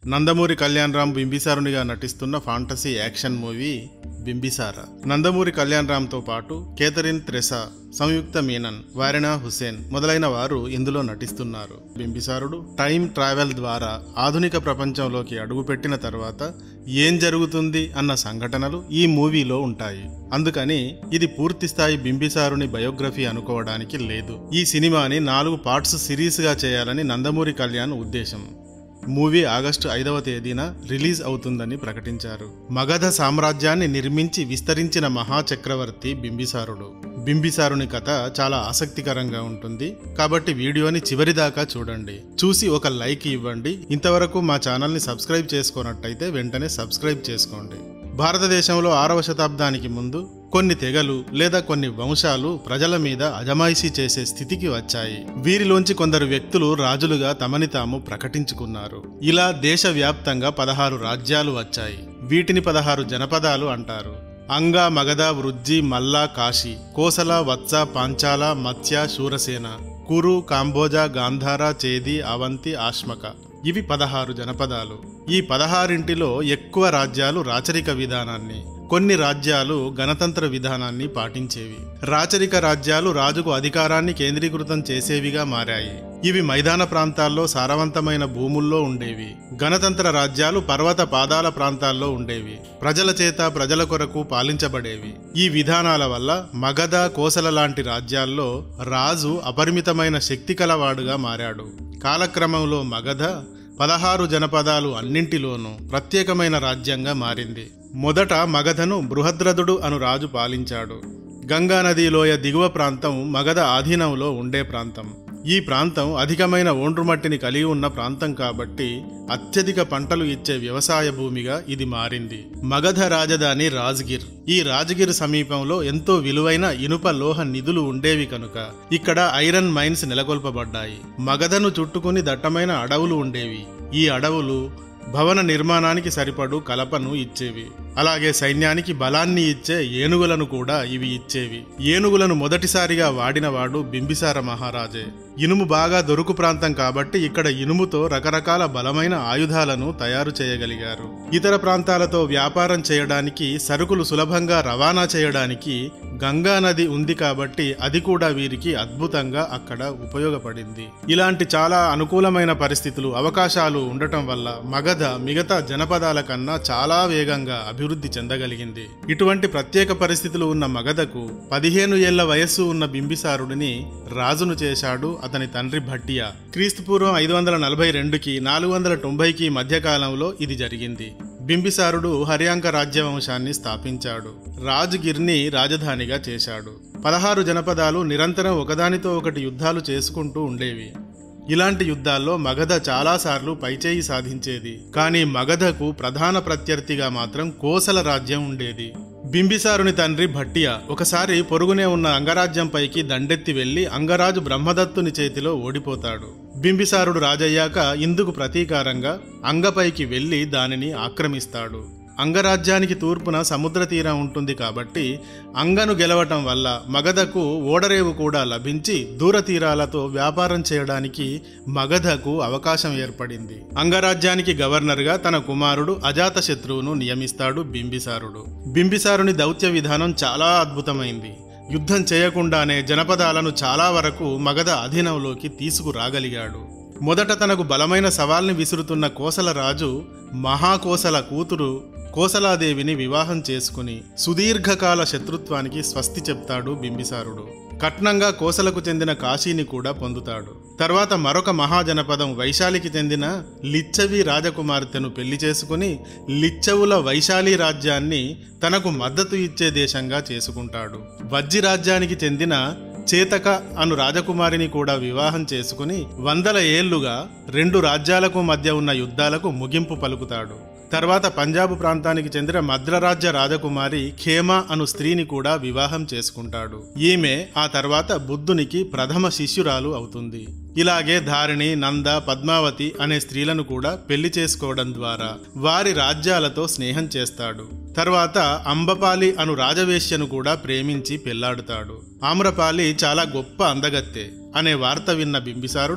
నందమూరి కళ్యాణ్ రామ్ బింబిసారునిగా నటిస్తున్న fantasy action movie Bimbisara Nandamuri Kalyan రామ్తో పాటు కేథరిన్ త్రెసా సంయుక్త మీనన్ వారినా హుసేన్ మొదలైన వారు ఇందులో నటిస్తున్నారు బింబిసారుడు టైం ట్రావెల్ ద్వారా ఆధునిక ప్రపంచంలోకి అడుగుపెట్టిన తర్వాత ఏం జరుగుతుంది అన్న సంఘటనలు ఈ మూవీలో ఉంటాయి అందుకని ఇది పూర్తి స్థాయి బింబిసారుని బయోగ్రఫీ అనుకోవడానికి లేదు ఈ సినిమాని నాలుగు పార్ట్స్ సిరీస్గా చేయాలని నందమూరి కళ్యాణ్ ఉద్దేశం మూవీ ఆగస్టు ఐదవ తేదీన రిలీజ్ అవుతుందని ప్రకటించారు మగధ సామ్రాజ్యాన్ని నిర్మించి విస్తరించిన మహాచక్రవర్తి బింబిసారుడు బింబిసారుని కథ చాలా ఆసక్తికరంగా ఉంటుంది కాబట్టి వీడియోని చివరిదాకా చూడండి చూసి ఒక లైక్ ఇవ్వండి ఇంతవరకు మా ఛానల్ని సబ్స్క్రైబ్ చేసుకోనట్టయితే వెంటనే సబ్స్క్రైబ్ చేసుకోండి భారతదేశంలో ఆరవ శతాబ్దానికి ముందు కొన్ని తెగలు లేదా కొన్ని వంశాలు ప్రజల మీద అజమాయిషీ చేసే స్థితికి వచ్చాయి వీరిలోంచి కొందరు వ్యక్తులు రాజులుగా తమని తాము ప్రకటించుకున్నారు ఇలా దేశవ్యాప్తంగా పదహారు రాజ్యాలు వచ్చాయి వీటిని పదహారు జనపదాలు అంటారు అంగ మగధ వృజ్జి మల్ల కాశీ కోసల వత్స పాంచాల మత్స్య శూరసేన కురు కాంబోజా గాంధార చేది అవంతి ఆశ్మక ఇవి పదహారు జనపదాలు ఈ పదహారింటిలో ఎక్కువ రాజ్యాలు రాచరిక విధానాన్ని కొన్ని రాజ్యాలు గణతంత్ర విధానాన్ని పాటించేవి రాచరిక రాజ్యాలు రాజుకు అధికారాన్ని కేంద్రీకృతం చేసేవిగా మారాయి ఇవి మైదాన ప్రాంతాల్లో సారవంతమైన భూముల్లో ఉండేవి గణతంత్ర రాజ్యాలు పర్వత పాదాల ప్రాంతాల్లో ఉండేవి ప్రజల చేత ప్రజల కొరకు పాలించబడేవి ఈ విధానాల వల్ల మగధ కోసల లాంటి రాజ్యాల్లో రాజు అపరిమితమైన శక్తి కలవాడుగా మారాడు కాలక్రమంలో మగధ పదహారు జనపదాలు అన్నింటిలోనూ ప్రత్యేకమైన రాజ్యంగా మారింది మొదట మగధను బృహద్రథుడు అను రాజు పాలించాడు గంగానది లోయ దిగువ ప్రాంతం మగధ ఆధీనంలో ఉండే ప్రాంతం ఈ ప్రాంతం అధికమైన ఒండ్రుమట్టిని కలిగి ఉన్న ప్రాంతం కాబట్టి అత్యధిక పంటలు ఇచ్చే వ్యవసాయ భూమిగా ఇది మారింది మగధ రాజధాని రాజ్గిర్ ఈ రాజగిర్ సమీపంలో ఎంతో విలువైన ఇనుప లోహ నిధులు ఉండేవి కనుక ఇక్కడ ఐరన్ మైన్స్ నెలకొల్పబడ్డాయి మగధను చుట్టుకుని దట్టమైన అడవులు ఉండేవి ఈ అడవులు భవన నిర్మాణానికి సరిపడు కలపను ఇచ్చేవి అలాగే సైన్యానికి బలాన్ని ఇచ్చే ఏనుగులను కూడా ఇవి ఇచ్చేవి ఏనుగులను మొదటిసారిగా వాడినవాడు బింబిసార మహారాజే ఇనుము బాగా దొరుకు ప్రాంతం కాబట్టి ఇక్కడ ఇనుముతో రకరకాల బలమైన ఆయుధాలను తయారు చేయగలిగారు ఇతర ప్రాంతాలతో వ్యాపారం చేయడానికి సరుకులు సులభంగా రవాణా చేయడానికి గంగా నది ఉంది కాబట్టి అది కూడా వీరికి అద్భుతంగా అక్కడ ఉపయోగపడింది ఇలాంటి చాలా అనుకూలమైన పరిస్థితులు అవకాశాలు ఉండటం వల్ల మగధ మిగతా జనపదాల కన్నా చాలా వేగంగా అభివృద్ధి చెందగలిగింది ఇటువంటి ప్రత్యేక పరిస్థితులు ఉన్న మగధకు పదిహేను ఏళ్ల వయస్సు ఉన్న బింబిసారుడిని రాజును చేశాడు అతని తండ్రి భట్టియా క్రీస్తుపూర్వం ఐదు వందల నలభై రెండుకి నాలుగు వందల తొంభైకి మధ్యకాలంలో ఇది జరిగింది బింబిసారుడు హర్యాంక రాజ్యవంశాన్ని స్థాపించాడు రాజ్గిర్ని రాజధానిగా చేశాడు పదహారు జనపదాలు నిరంతరం ఒకదానితో ఒకటి యుద్ధాలు చేసుకుంటూ ఉండేవి ఇలాంటి యుద్ధాల్లో మగధ చాలాసార్లు పైచేయి సాధించేది కానీ మగధకు ప్రధాన ప్రత్యర్థిగా మాత్రం కోసల రాజ్యం ఉండేది బింబిసారుని తండ్రి భట్టియా ఒకసారి పొరుగునే ఉన్న అంగరాజ్యంపైకి దండెత్తి వెళ్లి అంగరాజు బ్రహ్మదత్తుని చేతిలో ఓడిపోతాడు బింబిసారుడు రాజయ్యాక ఇందుకు ప్రతీకారంగా అంగపైకి వెళ్లి దానిని ఆక్రమిస్తాడు అంగరాజ్యానికి తూర్పున సముద్ర తీరం ఉంటుంది కాబట్టి అంగను గెలవటం వల్ల మగధకు ఓడరేవు కూడా లభించి దూర తీరాలతో వ్యాపారం చేయడానికి మగధకు అవకాశం ఏర్పడింది అంగరాజ్యానికి గవర్నర్గా తన కుమారుడు అజాతశత్రువును నియమిస్తాడు బింబిసారుడు బింబిసారుని దౌత్య విధానం చాలా అద్భుతమైంది యుద్ధం చేయకుండానే జనపదాలను చాలా వరకు మగధ అధీనంలోకి తీసుకురాగలిగాడు మొదట తనకు బలమైన సవాల్ని విసురుతున్న కోసల రాజు మహాకోసల కూతురు కోసలాదేవిని వివాహం చేసుకుని సుదీర్ఘకాల శత్రుత్వానికి స్వస్తి చెప్తాడు బింబిసారుడు కట్నంగా కోసలకు చెందిన కాశీని కూడా పొందుతాడు తర్వాత మరొక మహాజనపదం వైశాలికి చెందిన లిచ్చవి రాజకుమార్తెను పెళ్లి చేసుకుని లిచ్చవుల వైశాలి రాజ్యాన్ని తనకు మద్దతు ఇచ్చే దేశంగా చేసుకుంటాడు వజ్జి రాజ్యానికి చెందిన చేతక అను రాజకుమారిని కూడా వివాహం చేసుకుని వందల ఏళ్లుగా రెండు రాజ్యాలకు మధ్య ఉన్న యుద్ధాలకు ముగింపు పలుకుతాడు తర్వాత పంజాబ్ ప్రాంతానికి చెందిన మద్రరాజ్య రాజకుమారి ఖేమా అను స్త్రీని కూడా వివాహం చేసుకుంటాడు ఈమె ఆ తర్వాత బుద్ధునికి ప్రథమ శిష్యురాలు అవుతుంది ఇలాగే ధారిణి నంద పద్మావతి అనే స్త్రీలను కూడా పెళ్లి చేసుకోవడం ద్వారా వారి రాజ్యాలతో స్నేహం చేస్తాడు తర్వాత అంబపాలి అను రాజవేశ్యను కూడా ప్రేమించి పెళ్లాడుతాడు ఆమ్రపాలి చాలా గొప్ప అందగత్తె అనే వార్త విన్న బింబిసారుడు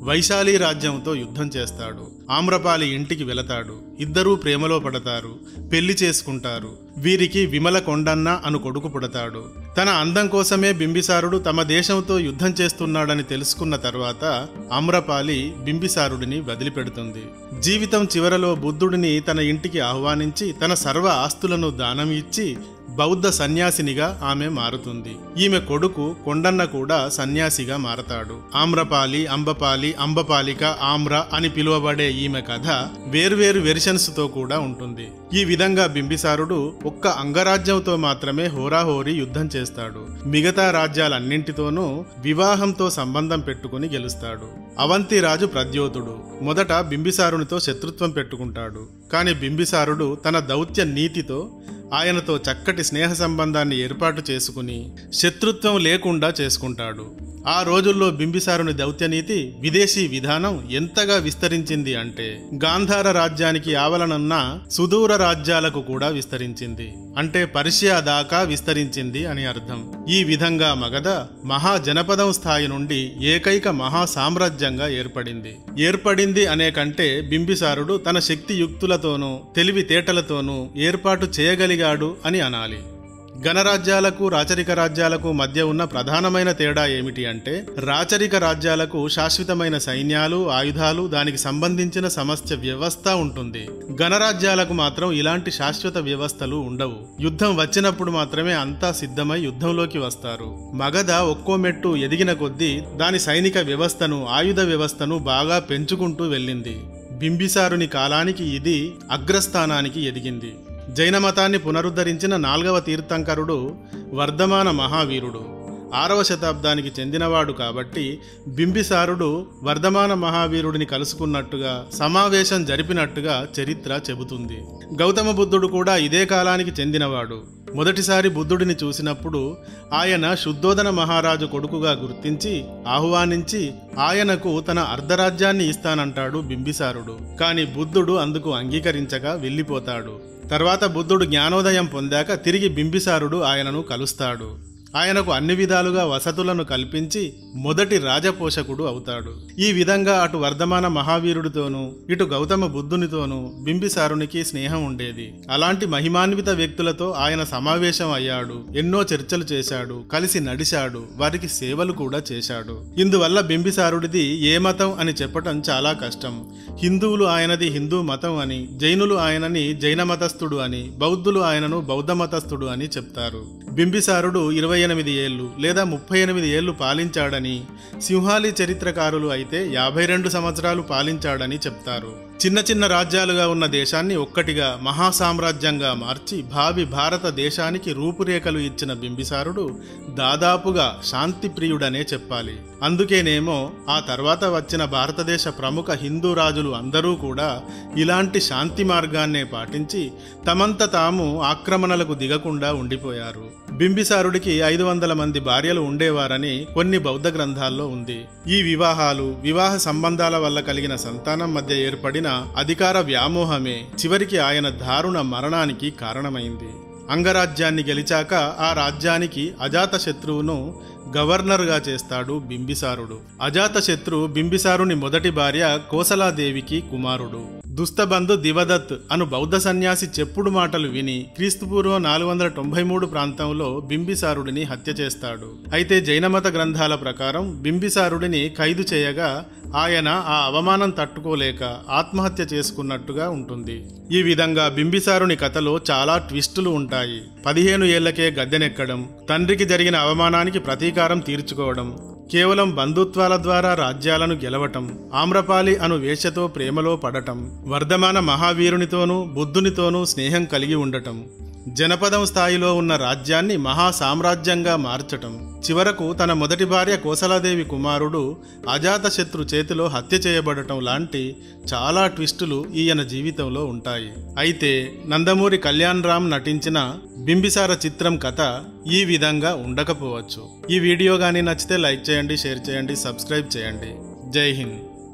వైశాలి రాజ్యంతో యుద్ధం చేస్తాడు ఆమ్రపాలి ఇంటికి వెళతాడు ఇద్దరూ ప్రేమలో పడతారు పెళ్లి చేసుకుంటారు వీరికి విమల కొండన్న అను కొడుకు పుడతాడు తన అందం కోసమే బింబిసారుడు తమ దేశంతో యుద్ధం చేస్తున్నాడని తెలుసుకున్న తర్వాత ఆమ్రపాలి బింబిసారుడిని వదిలిపెడుతుంది జీవితం చివరలో బుద్ధుడిని తన ఇంటికి ఆహ్వానించి తన సర్వ ఆస్తులను దానం ఇచ్చి బౌద్ధ సన్యాసినిగా ఆమె మారుతుంది ఈమె కొడుకు కొండన్న కూడా సన్యాసిగా మారతాడు ఆమ్రపాలి అంబపాలి అంబపాలిక ఆమ్ర అని పిలువబడే ఈమె కథ వేర్వేరు వెర్షన్స్ తో కూడా ఉంటుంది ఈ విధంగా బింబిసారుడు ఒక్క అంగరాజ్యంతో మాత్రమే హోరాహోరీ యుద్ధం చేస్తాడు మిగతా రాజ్యాలన్నింటితోనూ వివాహంతో సంబంధం పెట్టుకుని గెలుస్తాడు అవంతి రాజు ప్రద్యోతుడు మొదట బింబిసారునితో శత్రుత్వం పెట్టుకుంటాడు కాని బింబిసారుడు తన దౌత్య నీతితో ఆయనతో చక్కటి స్నేహ సంబంధాన్ని ఏర్పాటు చేసుకుని శత్రుత్వం లేకుండా చేసుకుంటాడు ఆ రోజుల్లో బింబిసారుని దౌత్యనీతి విదేశీ విధానం ఎంతగా విస్తరించింది అంటే గాంధార రాజ్యానికి ఆవలనున్న సుదూర రాజ్యాలకు కూడా విస్తరించింది అంటే పర్షియా దాకా విస్తరించింది అని అర్థం ఈ విధంగా మగధ మహాజనపదం స్థాయి నుండి ఏకైక మహా సామ్రాజ్యంగా ఏర్పడింది ఏర్పడింది అనే కంటే బింబిసారుడు తన శక్తి యుక్తులతోనూ తెలివితేటలతోనూ ఏర్పాటు చేయగలిగాడు అని అనాలి గణరాజ్యాలకు రాచరిక రాజ్యాలకు మధ్య ఉన్న ప్రధానమైన తేడా ఏమిటి అంటే రాచరిక రాజ్యాలకు శాశ్వతమైన సైన్యాలు ఆయుధాలు దానికి సంబంధించిన సమస్య వ్యవస్థ ఉంటుంది గణరాజ్యాలకు మాత్రం ఇలాంటి శాశ్వత వ్యవస్థలు ఉండవు యుద్ధం వచ్చినప్పుడు మాత్రమే అంతా సిద్ధమై యుద్ధంలోకి వస్తారు మగధ ఒక్కో మెట్టు ఎదిగిన కొద్దీ దాని సైనిక వ్యవస్థను ఆయుధ వ్యవస్థను బాగా పెంచుకుంటూ వెళ్ళింది బింబిసారుని కాలానికి ఇది అగ్రస్థానానికి ఎదిగింది జైన మతాన్ని పునరుద్ధరించిన నాల్గవ తీర్థంకరుడు వర్ధమాన మహావీరుడు ఆరవ శతాబ్దానికి చెందినవాడు కాబట్టి బింబిసారుడు వర్ధమాన మహావీరుడిని కలుసుకున్నట్టుగా సమావేశం జరిపినట్టుగా చరిత్ర చెబుతుంది గౌతమ బుద్ధుడు కూడా ఇదే కాలానికి చెందినవాడు మొదటిసారి బుద్ధుడిని చూసినప్పుడు ఆయన శుద్ధోదన మహారాజు కొడుకుగా గుర్తించి ఆహ్వానించి ఆయనకు తన అర్ధరాజ్యాన్ని ఇస్తానంటాడు బింబిసారుడు కాని బుద్ధుడు అందుకు అంగీకరించగా వెళ్ళిపోతాడు తర్వాత బుద్ధుడు జ్ఞానోదయం పొందాక తిరిగి బింబిసారుడు ఆయనను కలుస్తాడు ఆయనకు అన్ని విధాలుగా వసతులను కల్పించి మొదటి రాజపోషకుడు అవుతాడు ఈ విధంగా అటు వర్ధమాన మహావీరుడితోనూ ఇటు గౌతమ బుద్ధునితోనూ బింబిసారునికి స్నేహం ఉండేది అలాంటి మహిమాన్విత వ్యక్తులతో ఆయన సమావేశం అయ్యాడు ఎన్నో చర్చలు చేశాడు కలిసి నడిచాడు వారికి సేవలు కూడా చేశాడు ఇందువల్ల బింబిసారుడిది ఏ మతం అని చెప్పటం చాలా కష్టం హిందువులు ఆయనది హిందూ మతం అని జైనులు ఆయనని జైన మతస్థుడు అని బౌద్ధులు ఆయనను బౌద్ధ మతస్థుడు అని చెప్తారు బింబిసారుడు ఇరవై ఎనిమిది ఏళ్ళు లేదా ముప్పై ఎనిమిది ఏళ్ళు పాలించాడని సింహాలి చరిత్రకారులు అయితే యాభై రెండు సంవత్సరాలు పాలించాడని చెప్తారు చిన్న చిన్న రాజ్యాలుగా ఉన్న దేశాన్ని ఒక్కటిగా మహాసామ్రాజ్యంగా మార్చి భావి భారతదేశానికి రూపురేఖలు ఇచ్చిన బింబిసారుడు దాదాపుగా శాంతి ప్రియుడనే చెప్పాలి అందుకేనేమో ఆ తర్వాత వచ్చిన భారతదేశ ప్రముఖ హిందూ రాజులు అందరూ కూడా ఇలాంటి శాంతి మార్గాన్నే పాటించి తమంత తాము ఆక్రమణలకు దిగకుండా ఉండిపోయారు బింబిసారుడికి ఐదు వందల మంది భార్యలు ఉండేవారని కొన్ని బౌద్ధ గ్రంథాల్లో ఉంది ఈ వివాహాలు వివాహ సంబంధాల వల్ల కలిగిన సంతానం మధ్య ఏర్పడిన అధికార వ్యామోహమే చివరికి ఆయన దారుణ మరణానికి కారణమైంది అంగరాజ్యాన్ని గెలిచాక ఆ రాజ్యానికి అజాతశత్రువును గవర్నర్గా చేస్తాడు బింబిసారుడు అజాతశత్రు బింబిసారుని మొదటి భార్య కోసలాదేవికి కుమారుడు దుస్తబంధు దివదత్ అను బౌద్ధ సన్యాసి చెప్పుడు మాటలు విని క్రీస్తుపూర్వం నాలుగు వందల తొంభై మూడు ప్రాంతంలో బింబిసారుడిని హత్య చేస్తాడు అయితే జైనమత గ్రంథాల ప్రకారం బింబిసారుడిని ఖైదు చేయగా ఆయన ఆ అవమానం తట్టుకోలేక ఆత్మహత్య చేసుకున్నట్టుగా ఉంటుంది ఈ విధంగా బింబిసారుని కథలో చాలా ట్విస్టులు ఉంటాయి పదిహేను ఏళ్లకే గద్దెనెక్కడం తండ్రికి జరిగిన అవమానానికి ప్రతీకారం తీర్చుకోవడం కేవలం బంధుత్వాల ద్వారా రాజ్యాలను గెలవటం ఆమ్రపాలి అను వేశ్యతో ప్రేమలో పడటం వర్ధమాన మహావీరునితోనూ బుద్ధునితోనూ స్నేహం కలిగి ఉండటం జనపదం స్థాయిలో ఉన్న రాజ్యాన్ని మహా సామ్రాజ్యంగా మార్చటం చివరకు తన మొదటి భార్య కోసలాదేవి కుమారుడు అజాతశత్రు చేతిలో హత్య చేయబడటం లాంటి చాలా ట్విస్టులు ఈయన జీవితంలో ఉంటాయి అయితే నందమూరి కళ్యాణ్ రామ్ నటించిన బింబిసార చిత్రం కథ ఈ విధంగా ఉండకపోవచ్చు ఈ వీడియో కానీ నచ్చితే లైక్ చేయండి షేర్ చేయండి సబ్స్క్రైబ్ చేయండి జై హింద్